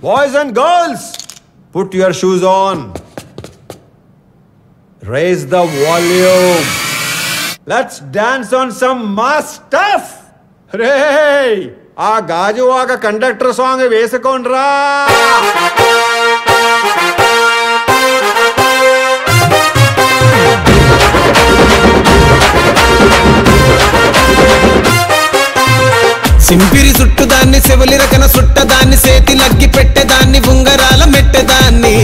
Boys and girls, put your shoes on. Raise the volume. Let's dance on some mass stuff. రే ఆ Gajuwaka conductor song వేసుకోండ్రా సింపిరి చుట్టుదాన్ని శివలి రకన సుట్టదాన్ని సేతి లగ్గి పెట్టేదాన్ని ఉంగరాల మెట్టేదాన్ని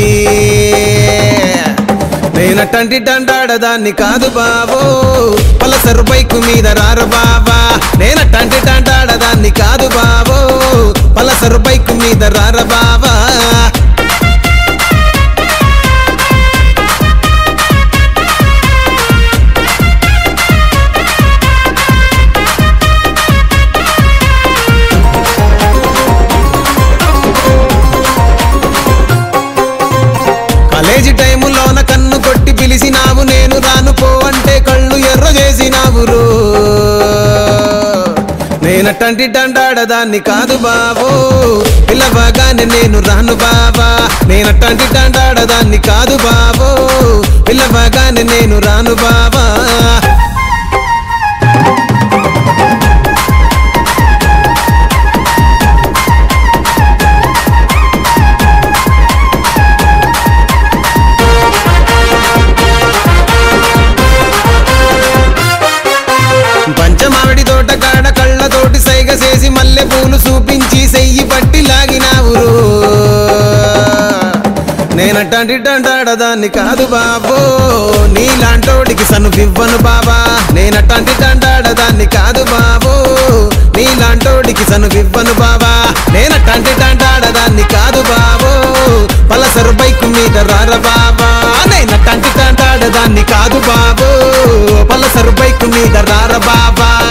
నేనటంటి డండాడదాన్ని కాదు బావో పలసరు బైకు మీద రారు బావా నేనటంటి డండాడదాన్ని కాదు బావో పలసరు బైకు మీద రార బావా కాలేజీ టైములోన కన్ను కొట్టి పిలిచినావు నేను రాను పో అంటే కళ్ళు ఎర్ర చేసినావు రో నేనటంటి డండాడదాన్ని కాదు బావో పిల్లవగానే నేను రాను బావా నేనటంటి డండాడదాన్ని కాదు బావో పిల్లవగానే నేను రాను బావా పంచమావిడి తోట కాడ కళ్ళతోటి సైగ చేసి మల్లె పూలు చూపించి సెయ్యి పట్టి లాగినావురు నేనటంటి డండాడదాన్ని కాదు బాబో నీలాంటోడికి సను వివ్వను బాబా నేనటంటి డండాడదాన్ని కాదు బాబో నీలాంటోడికి సను వివ్వను బాబా నేనటంటి డండాడదాన్ని కాదు బాబో పలసరు బైకు మీద రార బాబా నేనటంటి డండాడదాన్ని కాదు బాబో పలసరు బైకు మీద రార బాబా